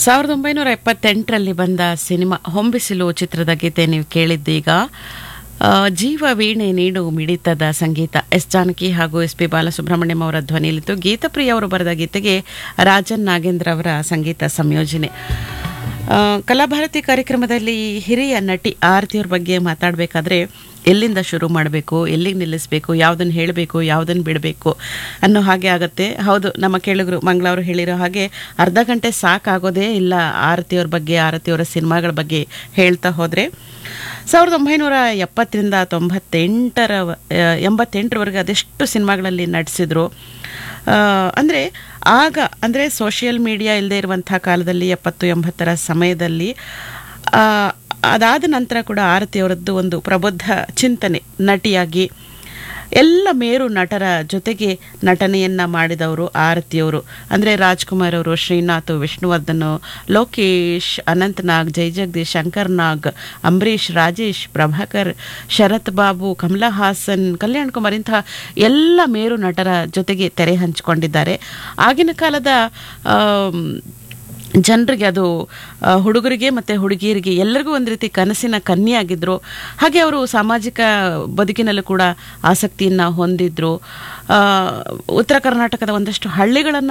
ಸಾವಿರದ ಒಂಬೈನೂರ ಎಪ್ಪತ್ತೆಂಟರಲ್ಲಿ ಬಂದ ಸಿನಿಮಾ ಹೊಂಬಿಸಿಲು ಚಿತ್ರದ ಗೀತೆ ನೀವು ಕೇಳಿದ್ದೀಗ ಆ, ಜೀವ ವೀಣೆ ನೀಡು ಮಿಡಿತದ ಸಂಗೀತ ಎಸ್ ಜಾನಕಿ ಹಾಗೂ ಎಸ್ ಪಿ ಬಾಲಸುಬ್ರಹ್ಮಣ್ಯಂ ಅವರ ಧ್ವನಿಯಲ್ಲಿತ್ತು ಗೀತಪ್ರಿಯ ಅವರು ಬರೆದ ಗೀತೆಗೆ ರಾಜನ್ ನಾಗೇಂದ್ರ ಅವರ ಸಂಗೀತ ಸಂಯೋಜನೆ ಆ, ಕಲಾಭಾರತಿ ಕಾರ್ಯಕ್ರಮದಲ್ಲಿ ಹಿರಿಯ ನಟಿ ಆರತಿಯವ್ರ ಬಗ್ಗೆ ಮಾತಾಡಬೇಕಾದ್ರೆ ಎಲ್ಲಿಂದ ಶುರು ಮಾಡಬೇಕು ಎಲ್ಲಿಗೆ ನಿಲ್ಲಿಸಬೇಕು ಯಾವುದನ್ನು ಹೇಳಬೇಕು ಯಾವುದನ್ನು ಬಿಡಬೇಕು ಅನ್ನೋ ಹಾಗೆ ಆಗುತ್ತೆ ಹೌದು ನಮ್ಮ ಕೇಳುಗರು ಮಂಗಳವರು ಹೇಳಿರೋ ಹಾಗೆ ಅರ್ಧ ಗಂಟೆ ಸಾಕಾಗೋದೇ ಇಲ್ಲ ಆರತಿಯವ್ರ ಬಗ್ಗೆ ಆರತಿಯವರ ಸಿನಿಮಾಗಳ ಬಗ್ಗೆ ಹೇಳ್ತಾ ಹೋದರೆ ಸಾವಿರದ ಒಂಬೈನೂರ ಎಪ್ಪತ್ತರಿಂದ ತೊಂಬತ್ತೆಂಟರ ಎಂಬತ್ತೆಂಟರವರೆಗೆ ಅದೆಷ್ಟು ಸಿನಿಮಾಗಳಲ್ಲಿ ನಟಿಸಿದ್ರು ಅಂದರೆ ಆಗ ಅಂದರೆ ಸೋಷಿಯಲ್ ಮೀಡಿಯಾ ಇಲ್ಲದೆ ಇರುವಂಥ ಕಾಲದಲ್ಲಿ ಎಪ್ಪತ್ತು ಎಂಬತ್ತರ ಸಮಯದಲ್ಲಿ ಆ, ಅದಾದ ನಂತರ ಕೂಡ ಆರತಿಯವರದ್ದು ಒಂದು ಪ್ರಬುದ್ಧ ಚಿಂತನೆ ನಟಿಯಾಗಿ ಎಲ್ಲ ಮೇರು ನಟರ ಜೊತೆಗೆ ನಟನೆಯನ್ನ ಮಾಡಿದವರು ಆರತಿಯವರು ಅಂದರೆ ರಾಜ್ಕುಮಾರ್ ಅವರು ಶ್ರೀನಾಥ್ ವಿಷ್ಣುವರ್ಧನ್ ಲೋಕೇಶ್ ಅನಂತನಾಗ್ ಜೈ ಜಗದೀಶ್ ಶಂಕರ್ ನಾಗ್ ಅಂಬರೀಷ್ ರಾಜೇಶ್ ಪ್ರಭಾಕರ್ ಶರತ್ ಬಾಬು ಕಮಲಾ ಹಾಸನ್ ಕಲ್ಯಾಣ್ ಕುಮಾರ್ ಇಂತಹ ಎಲ್ಲ ಮೇರು ನಟರ ಜೊತೆಗೆ ತೆರೆ ಹಂಚಿಕೊಂಡಿದ್ದಾರೆ ಆಗಿನ ಕಾಲದ ಆಮ್, ಜನರಿಗೆ ಅದು ಆ, ಹುಡುಗರಿಗೆ ಮತ್ತು ಹುಡುಗಿಯರಿಗೆ ಎಲ್ಲರಿಗೂ ಒಂದು ರೀತಿ ಕನಸಿನ ಕನ್ಯೆಯಾಗಿದ್ದರು ಹಾಗೆ ಅವರು ಸಾಮಾಜಿಕ ಬದುಕಿನಲ್ಲೂ ಕೂಡ ಆಸಕ್ತಿಯನ್ನು ಹೊಂದಿದ್ರು ಆ, ಉತ್ತರ ಕರ್ನಾಟಕದ ಒಂದಷ್ಟು ಹಳ್ಳಿಗಳನ್ನು